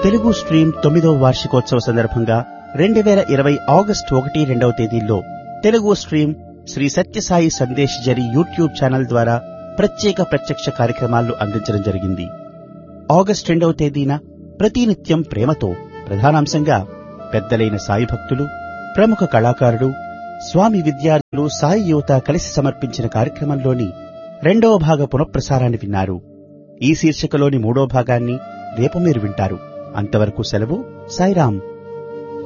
Telugu stream తొమ్మిదవ వార్షికోత్సవ సందర్భంగా రెండు వేల ఇరవై ఆగస్టు ఒకటి రెండవ తేదీల్లో తెలుగు స్ట్రీమ్ శ్రీ సత్యసాయి సందేశ్ జరి యూట్యూబ్ ఛానల్ ద్వారా ప్రత్యేక ప్రత్యక్ష కార్యక్రమాలను అందించడం జరిగింది ఆగస్టు రెండవ తేదీన ప్రతినిత్యం ప్రేమతో ప్రధానాంశంగా పెద్దలైన సాయి భక్తులు ప్రముఖ కళాకారులు స్వామి విద్యార్థులు సాయి యువత కలిసి సమర్పించిన కార్యక్రమంలోని రెండవ భాగ పునఃప్రసారాన్ని విన్నారు ఈ శీర్షికలోని మూడో భాగాన్ని రేపు మీరు వింటారు అంతవరకు సెలవు సాయిరాం